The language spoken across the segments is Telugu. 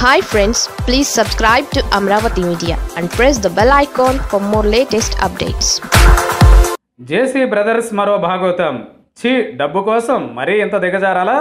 hi friends please subscribe to Amaravati media and press the bell icon for more latest updates JC brothers మరో భాగవతం ఛీ డబ్బు కోసం మరీ ఇంత దిగజారాలా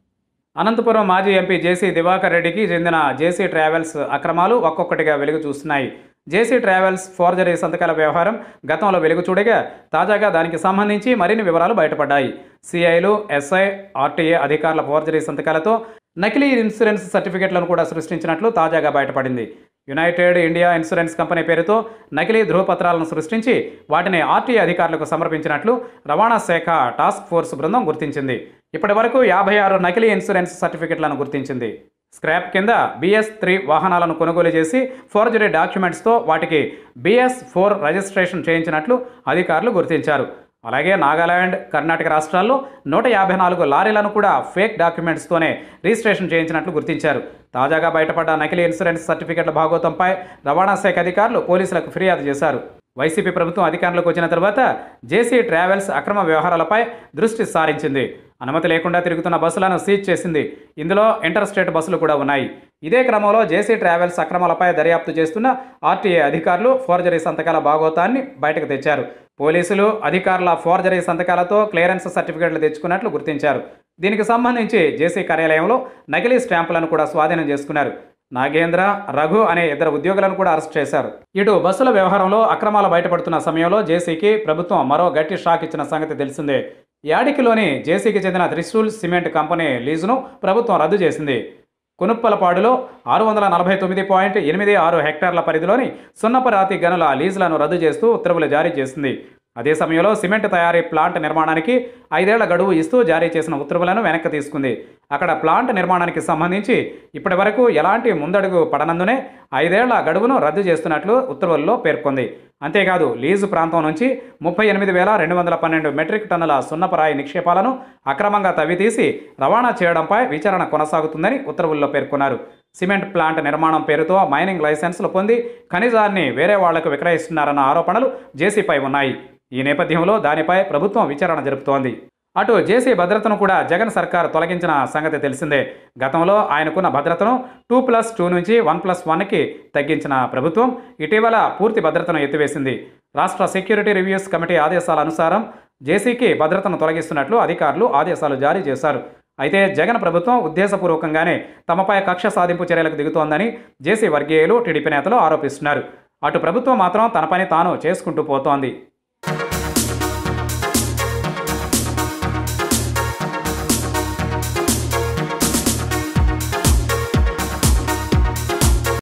అనంతపురం మాజీ ఎంపీ జేసీ దివాకర్ రెడ్డికి చెందిన జేసీ ట్రావెల్స్ అక్రమాలు ఒక్కొక్కటిగా వెలుగు చూస్తున్నాయి జేసీ ట్రావెల్స్ ఫోర్జరీ సంతకాల వ్యవహారం గతంలో వెలుగు చూడగా తాజాగా దానికి సంబంధించి మరిన్ని వివరాలు బయటపడ్డాయి సిఐలు ఎస్ఐ ఆర్టీఏ అధికారుల ఫోర్జరీ సంతకాలతో నకిలీ ఇన్సూరెన్స్ సర్టిఫికెట్లను కూడా సృష్టించినట్లు తాజాగా బయటపడింది యునైటెడ్ ఇండియా ఇన్సూరెన్స్ కంపెనీ పేరుతో నకిలీ ధృవపత్రాలను సృష్టించి వాటిని ఆర్టీఏ అధికారులకు సమర్పించినట్లు రవాణా శాఖ టాస్క్ ఫోర్స్ బృందం గుర్తించింది ఇప్పటి వరకు యాభై ఆరు నకిలీ ఇన్సూరెన్స్ సర్టిఫికెట్లను గుర్తించింది స్క్రాప్ కింద బిఎస్ త్రీ వాహనాలను కొనుగోలు చేసి ఫోర్జరీ డాక్యుమెంట్స్తో వాటికి బిఎస్ ఫోర్ రిజిస్ట్రేషన్ చేయించినట్లు అధికారులు గుర్తించారు అలాగే నాగాలాండ్ కర్ణాటక రాష్ట్రాల్లో నూట యాభై నాలుగు లారీలను కూడా ఫేక్ డాక్యుమెంట్స్తోనే రిజిస్ట్రేషన్ చేయించినట్లు గుర్తించారు తాజాగా బయటపడ్డ నకిలీ ఇన్సూరెన్స్ సర్టిఫికెట్ల భాగోతంపై రవాణా శాఖ అధికారులు పోలీసులకు ఫిర్యాదు చేశారు వైసీపీ ప్రభుత్వం అధికారంలోకి వచ్చిన తర్వాత జేసీ ట్రావెల్స్ అక్రమ వ్యవహారాలపై దృష్టి సారించింది అనుమతి లేకుండా తిరుగుతున్న బస్సులను సీజ్ చేసింది ఇందులో ఇంటర్ స్టేట్ బస్సులు కూడా ఉన్నాయి ఇదే క్రమంలో జేసీ ట్రావెల్స్ అక్రమాలపై దర్యాప్తు చేస్తున్న ఆర్టీఏ అధికారులు ఫోర్జరీ సంతకాల భాగోతాన్ని బయటకు తెచ్చారు పోలీసులు అధికారుల ఫోర్జరీ సంతకాలతో క్లియరెన్స్ సర్టిఫికెట్లు తెచ్చుకున్నట్లు గుర్తించారు దీనికి సంబంధించి జేసీ కార్యాలయంలో నకిలీ స్టాంపులను కూడా స్వాధీనం చేసుకున్నారు నాగేంద్ర రఘు అనే ఇద్దరు ఉద్యోగులను కూడా అరెస్ట్ చేశారు ఇటు బస్సుల వ్యవహారంలో అక్రమాలు బయటపడుతున్న సమయంలో జేసీకి ప్రభుత్వం మరో గట్టి షాక్ ఇచ్చిన సంగతి తెలిసిందే యాడికిలోని జేసీకి చెందిన త్రిశూల్ సిమెంట్ కంపెనీ లీజును ప్రభుత్వం రద్దు చేసింది కునుప్పలపాడులో ఆరు వందల నలభై తొమ్మిది పాయింట్ ఎనిమిది ఆరు హెక్టార్ల పరిధిలోని సున్నపరాతి గనుల లీజులను రద్దు చేస్తూ ఉత్తర్వులు జారీ చేసింది అదే సమయంలో సిమెంట్ తయారీ ప్లాంట్ నిర్మాణానికి ఐదేళ్ల గడువు ఇస్తూ జారీ చేసిన ఉత్తర్వులను వెనక్కి తీసుకుంది అక్కడ ప్లాంట్ నిర్మాణానికి సంబంధించి ఇప్పటి వరకు ఎలాంటి ముందడుగు పడనందునే ఐదేళ్ల గడువును రద్దు చేస్తున్నట్లు ఉత్తర్వుల్లో పేర్కొంది అంతేకాదు లీజు ప్రాంతం నుంచి ముప్పై ఎనిమిది వేల రెండు వందల పన్నెండు మెట్రిక్ టన్నుల సున్నపరాయి నిక్షేపాలను అక్రమంగా తవ్వితీసి రవాణా చేయడంపై విచారణ కొనసాగుతుందని ఉత్తర్వుల్లో పేర్కొన్నారు సిమెంట్ ప్లాంట్ నిర్మాణం పేరుతో మైనింగ్ లైసెన్సులు పొంది ఖనిజాన్ని వేరే వాళ్లకు విక్రయిస్తున్నారన్న ఆరోపణలు జేసీపై ఉన్నాయి ఈ నేపథ్యంలో దానిపై ప్రభుత్వం విచారణ జరుపుతోంది అటు జేసీ భద్రతను కూడా జగన్ సర్కార్ తొలగించిన సంగతి తెలిసిందే గతంలో ఆయనకున్న భద్రతను టూ ప్లస్ టూ నుంచి వన్ ప్లస్ వన్కి తగ్గించిన ప్రభుత్వం ఇటీవల పూర్తి భద్రతను ఎత్తివేసింది రాష్ట్ర సెక్యూరిటీ రివ్యూస్ కమిటీ ఆదేశాల అనుసారం జేసీకి భద్రతను తొలగిస్తున్నట్లు అధికారులు ఆదేశాలు జారీ చేశారు అయితే జగన్ ప్రభుత్వం ఉద్దేశపూర్వకంగానే తమపై కక్ష సాధింపు చర్యలకు దిగుతోందని జేసీ వర్గీయులు టీడీపీ నేతలు ఆరోపిస్తున్నారు అటు ప్రభుత్వం మాత్రం తన పని తాను చేసుకుంటూ పోతోంది